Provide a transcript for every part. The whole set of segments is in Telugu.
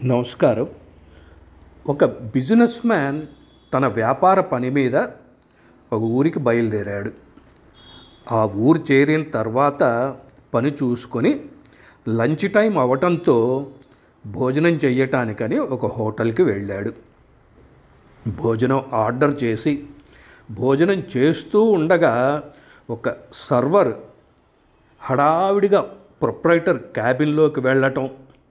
నమస్కారం ఒక బిజినెస్ మ్యాన్ తన వ్యాపార పని మీద ఒక ఊరికి బయలుదేరాడు ఆ ఊరు చేరిన తర్వాత పని చూసుకొని లంచ్ టైం అవటంతో భోజనం చెయ్యటానికని ఒక హోటల్కి వెళ్ళాడు భోజనం ఆర్డర్ చేసి భోజనం చేస్తూ ఉండగా ఒక సర్వర్ హడావిడిగా ప్రొప్రైటర్ క్యాబిన్లోకి వెళ్ళటం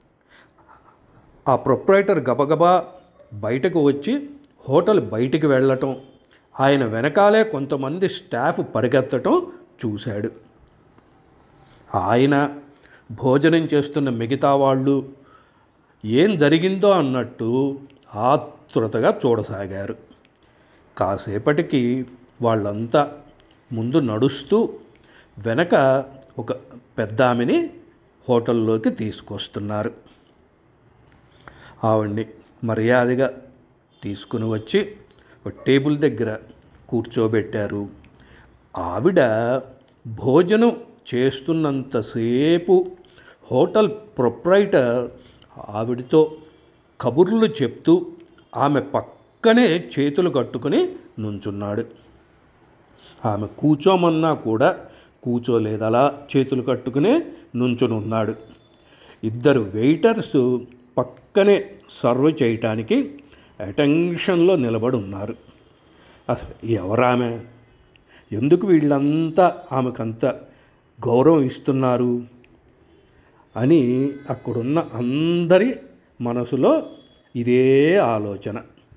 ఆ ప్రొప్రైటర్ గబగబా బయటకు వచ్చి హోటల్ బయటికి వెళ్ళటం ఆయన వెనకాలే కొంతమంది స్టాఫ్ పరిగెత్తటం చూశాడు ఆయన భోజనం చేస్తున్న మిగతా వాళ్ళు ఏం జరిగిందో అన్నట్టు ఆతృతగా చూడసాగారు కాసేపటికి వాళ్ళంతా ముందు నడుస్తూ వెనక ఒక పెద్ద ఆమెని హోటల్లోకి తీసుకొస్తున్నారు ఆవిడ్ని మర్యాదగా తీసుకుని వచ్చి ఒక టేబుల్ దగ్గర కూర్చోబెట్టారు ఆవిడ భోజనం చేస్తున్నంతసేపు హోటల్ ప్రొప్రైటర్ ఆవిడతో కబుర్లు చెప్తూ ఆమె పక్కనే చేతులు కట్టుకుని నుంచున్నాడు ఆమె కూర్చోమన్నా కూడా కూర్చోలేదు అలా చేతులు కట్టుకునే నుంచుని ఉన్నాడు ఇద్దరు వెయిటర్స్ పక్కనే సర్వ్ చేయటానికి అటెన్షన్లో నిలబడి ఉన్నారు అసలు ఎవరామె ఎందుకు వీళ్ళంతా ఆమెకంత గౌరవం ఇస్తున్నారు అని అక్కడున్న అందరి మనసులో ఇదే ఆలోచన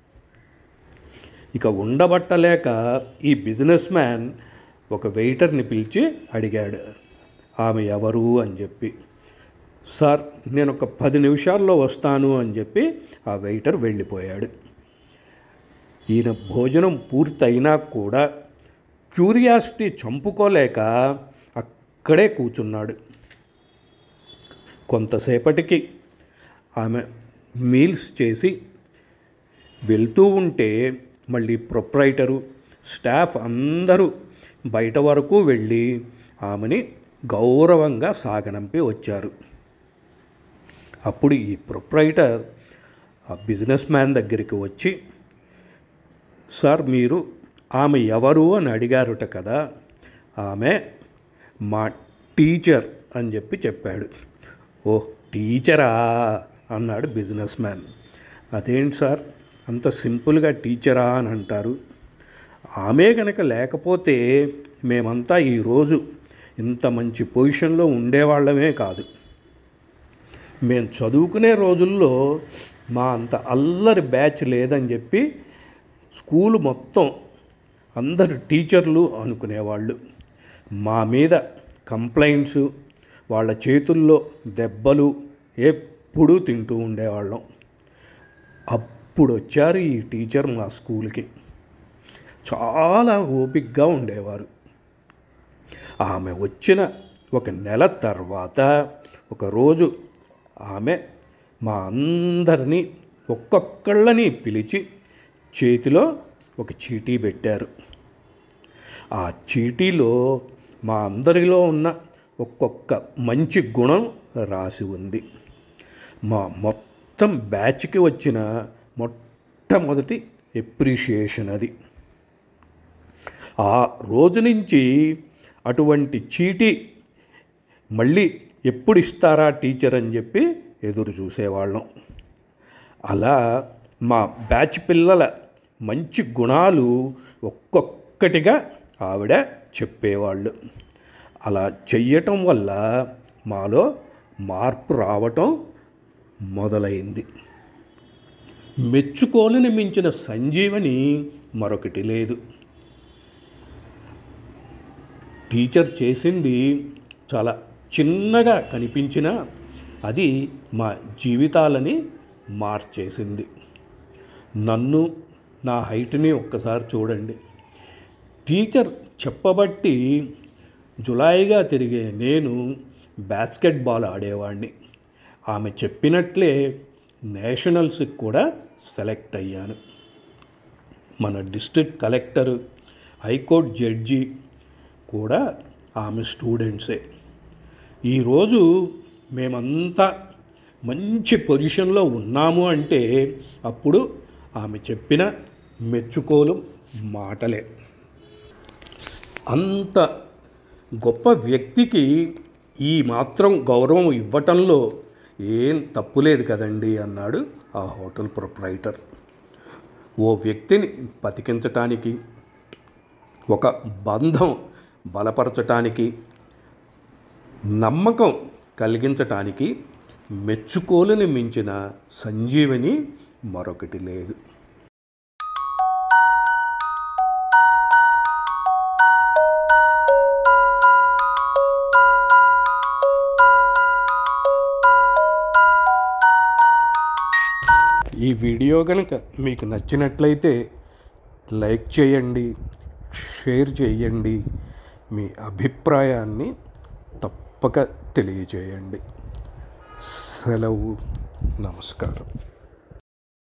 ఇక ఉండబట్టలేక ఈ బిజినెస్ మ్యాన్ ఒక వెయిటర్ని పిలిచి అడిగాడు ఆమె ఎవరు అని చెప్పి సార్ నేను ఒక పది నిమిషాల్లో వస్తాను అని చెప్పి ఆ వెయిటర్ వెళ్ళిపోయాడు ఈయన భోజనం పూర్తయినా కూడా క్యూరియాసిటీ చంపుకోలేక అక్కడే కూర్చున్నాడు కొంతసేపటికి ఆమె మీల్స్ చేసి వెళ్తూ ఉంటే మళ్ళీ ప్రొప్రైటరు స్టాఫ్ అందరూ బయట వరకు వెళ్ళి ఆమెని గౌరవంగా సాగనంపి వచ్చారు అప్పుడు ఈ ప్రొప్రైటర్ ఆ బిజినెస్ మ్యాన్ దగ్గరికి వచ్చి సార్ మీరు ఆమె ఎవరు అని అడిగారుట కదా ఆమె మా టీచర్ అని చెప్పి చెప్పాడు ఓ టీచరా అన్నాడు బిజినెస్ మ్యాన్ అదేంటి సార్ అంత సింపుల్గా టీచరా అని అంటారు ఆమె కనుక లేకపోతే మేమంతా ఈరోజు ఇంత మంచి పొజిషన్లో ఉండేవాళ్ళమే కాదు మేము చదువుకునే రోజుల్లో మా అంత అల్లరి బ్యాచ్ లేదని చెప్పి స్కూల్ మొత్తం అందరు టీచర్లు అనుకునేవాళ్ళు మా మీద కంప్లైంట్స్ వాళ్ళ చేతుల్లో దెబ్బలు ఎప్పుడూ తింటూ ఉండేవాళ్ళం అప్పుడు వచ్చారు ఈ టీచర్ మా స్కూల్కి చాలా ఓపిక్గా ఉండేవారు ఆమె వచ్చిన ఒక నెల తర్వాత ఒకరోజు ఆమె మా అందరినీ ఒక్కొక్కళ్ళని పిలిచి చేతిలో ఒక చీటీ పెట్టారు ఆ చీటీలో మా అందరిలో ఉన్న ఒక్కొక్క మంచి గుణం రాసి ఉంది మా మొత్తం బ్యాచ్కి వచ్చిన మొట్టమొదటి ఎప్రిషియేషన్ అది ఆ రోజు నుంచి అటువంటి చీటీ మళ్ళీ ఎప్పుడు ఇస్తారా టీచర్ అని చెప్పి ఎదురు చూసేవాళ్ళం అలా మా బ్యాచ్ పిల్లల మంచి గుణాలు ఒక్కొక్కటిగా ఆవిడ చెప్పేవాళ్ళు అలా చెయ్యటం వల్ల మాలో మార్పు రావటం మొదలైంది మెచ్చుకోలని మించిన సంజీవని మరొకటి లేదు టీచర్ చేసింది చాలా చిన్నగా కనిపించిన అది మా జీవితాలని మార్చేసింది నన్ను నా హైట్ని ఒక్కసారి చూడండి టీచర్ చెప్పబట్టి జులాయిగా తిరిగే నేను బాస్కెట్బాల్ ఆడేవాడిని ఆమె చెప్పినట్లే నేషనల్స్కి కూడా సెలెక్ట్ అయ్యాను మన డిస్ట్రిక్ట్ కలెక్టర్ హైకోర్టు జడ్జి కూడా ఆమె స్టూడెంట్సే ఈరోజు మేమంతా మంచి పొజిషన్లో ఉన్నాము అంటే అప్పుడు ఆమె చెప్పిన మెచ్చుకోలు మాటలే అంత గొప్ప వ్యక్తికి ఈ మాత్రం గౌరవం ఇవ్వటంలో ఏం తప్పులేదు కదండి అన్నాడు ఆ హోటల్ ప్రొప్రైటర్ ఓ వ్యక్తిని బతికించటానికి ఒక బంధం బలపరచటానికి నమ్మకం కలిగించటానికి మెచ్చుకోలుని మించిన సంజీవని మరొకటి లేదు ఈ వీడియో కనుక మీకు నచ్చినట్లయితే లైక్ చేయండి షేర్ చేయండి మీ అభిప్రాయాన్ని తప్పక తెలియజేయండి సెలవు నమస్కారం